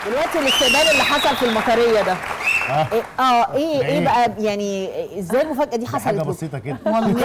دلوقتي الاستقبال اللي حصل في المطريه ده اه إيه اه ايه ايه إيه؟ بقى يعني ازاي المفاجاه دي حاجه حصلت بسيطه كده والله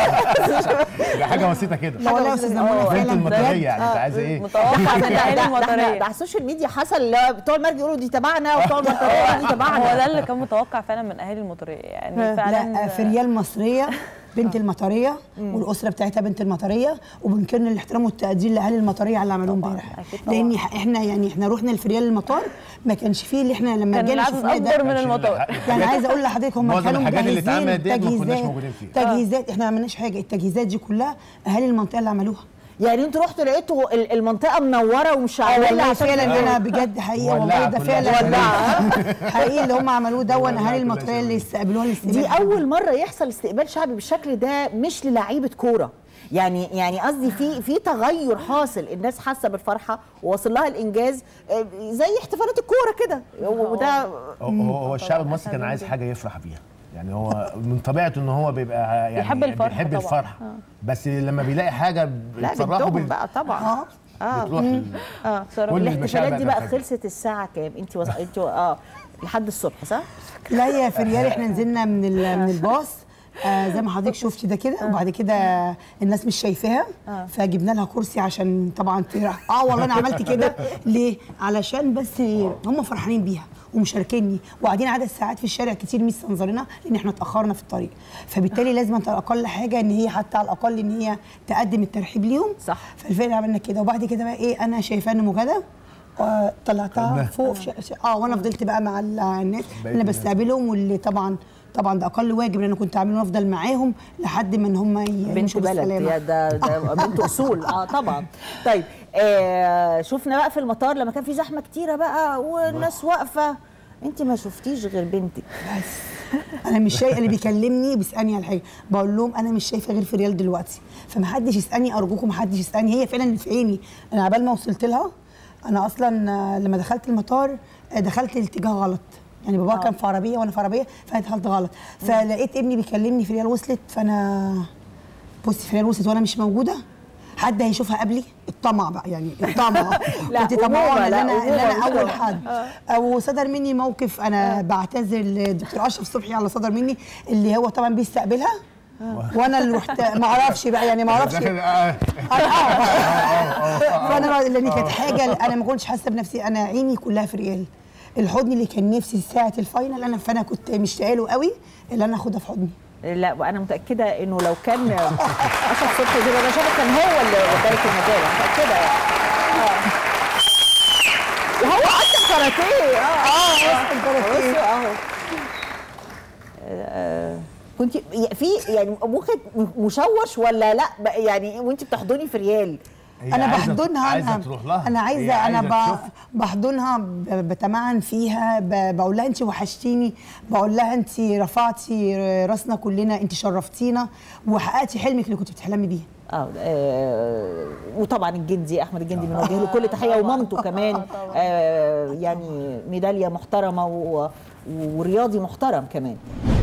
دي حاجه بسيطه كده لا والله يا استاذ منى بنت فعلا المطريه بجد يعني انت عايزه ايه متوقع ده من ده- اهالي ده- ده احنا- المطريه ده على السوشيال ميديا حصل اللي هو بتوع المرج يقولوا دي تبعنا وبتوع المطريه يقولوا دي هو تبعنا ده اللي كان متوقع فعلا من اهالي المطريه يعني فعلا لا فريال مصريه بنت المطريه والاسره بتاعتها بنت المطريه وبنكرن الاحترام والتقدير لاهالي المطريه على اللي عملوه امبارح أكيد طبعاً. لان احنا يعني احنا رحنا الفريال المطار ما كانش فيه اللي احنا لما كان جينا العدد شفناه اكبر ده من كانش المطار الحق- يعني عايزه اقول لحضرتك هم معظم كانوا الحاجات اللي مجهزين اتعملت ديت ما كناش تجهيزات موجودين فيها. تجهيزات احنا ما عملناش حاجه التجهيزات دي كلها اهالي المنطقه اللي عملوها يعني انتوا رحتوا لقيتوا ال- المنطقه منوره اه ومشعلله والله عشان فعلا انا بجد حقيقه والله ولعة ده كلها. فعلا ولعة. حقيقي اللي هم عملوه دون ولعة اهالي كلها المطريه اللي شغل. استقبلوها الاستقبال دي اول مره يحصل استقبال شعبي بالشكل ده مش للعيبه كوره يعني يعني قصدي في في تغير حاصل الناس حاسه بالفرحه وواصل لها الانجاز آه، زي احتفالات الكوره كده وده هو هو هو الشعب المصري كان عايز حاجه يفرح بيها يعني هو من طبيعته ان هو بيبقى يعني بيحب الفرحة بيحب طبعاً. الفرحه بس لما بيلاقي حاجه لا بتفرحه بدهم بال- بقى طبعا اه اه بتروح ال- اه كل الاحتفالات دي المشاعر بقى بقت خلصت الساعه كام انت وص... انت اه لحد الصبح صح لا يا فريال احنا نزلنا من ال- من الباص آه زي ما حضرتك شفتي ده كده وبعد كده الناس مش شايفاها فجبنا لها كرسي عشان طبعا تريح اه والله انا عملت كده ليه علشان بس هم فرحانين بيها ومشاركيني وقاعدين عدد ساعات في الشارع كتير مش منظرنا لان احنا اتاخرنا في الطريق فبالتالي لازم على الاقل حاجه ان هي حتى على الاقل ان هي تقدم الترحيب ليهم صح. فالفعل عملنا كده وبعد كده بقى ايه انا شايفاها ان مجاده آه، طلعتها خدناها. فوق في ش... اه وانا فضلت بقى مع ال- الناس بقيت انا الناس. بستقبلهم واللي طبعا طبعا ده اقل واجب لان انا كنت عاملين افضل معاهم لحد ما ان هم بنت يمشوا بلد بالسلامة. يا ده ده بنت اصول اه طبعا طيب آه شفنا بقى في المطار لما كان في زحمه كتيره بقى والناس واقفه انت ما شفتيش غير بنتك انا مش شايفه اللي بيكلمني بيسالني على حاجه بقول لهم انا مش شايفه غير في ريال دلوقتي فمحدش يسالني ارجوكم محدش يسالني هي فعلا اللي في عيني انا عبال ما وصلت لها انا اصلا آه، لما دخلت المطار آه، دخلت الاتجاه غلط يعني بابا كان في عربيه وانا في عربيه فانا دخلت غلط فلقيت ابني بيكلمني في ريال وصلت فانا بصي في ريال وصلت وانا مش موجوده حد هيشوفها قبلي الطمع بقى يعني الطمع لا، كنت طمعانه أمومة، ان لا، انا ان انا أمومة. اول حد او صدر مني موقف انا بعتذر للدكتور اشرف صبحي على صدر مني اللي هو طبعا بيستقبلها وانا اللي رحت ما اعرفش بقى يعني ما اعرفش داخل- آه، فانا بقى- لان كانت حاجه انا ما كنتش حاسه بنفسي انا عيني كلها في ريال الحضن اللي كان نفسي ساعه الفاينل انا فانا كنت مشتاقه له قوي اللي انا اخدها في حضني لا وانا متاكده انه لو كان اشرف صبحي زي ما شافك كان هو اللي ادالك المجال أنا متاكده يعني آه. وهو اصلا كاراتيه اه اه بصوا اهو آه، كنت في يعني ممكن مشوش ولا لا بقى يعني وانت بتحضني في ريال هي انا عايزة- بحضنها عايزه انا تروح لها انا هي عايزه انا عايزة ب- تشوفها. بحضنها ب- بتمعن فيها ب- بقول لها انت وحشتيني بقول لها انت رفعتي راسنا كلنا انت شرفتينا وحققتي حلمك اللي كنت بتحلمي بيه اه آه، وطبعا الجندي احمد الجندي بنوجه له كل تحيه ومامته كمان آه يعني ميداليه محترمه و- ورياضي محترم كمان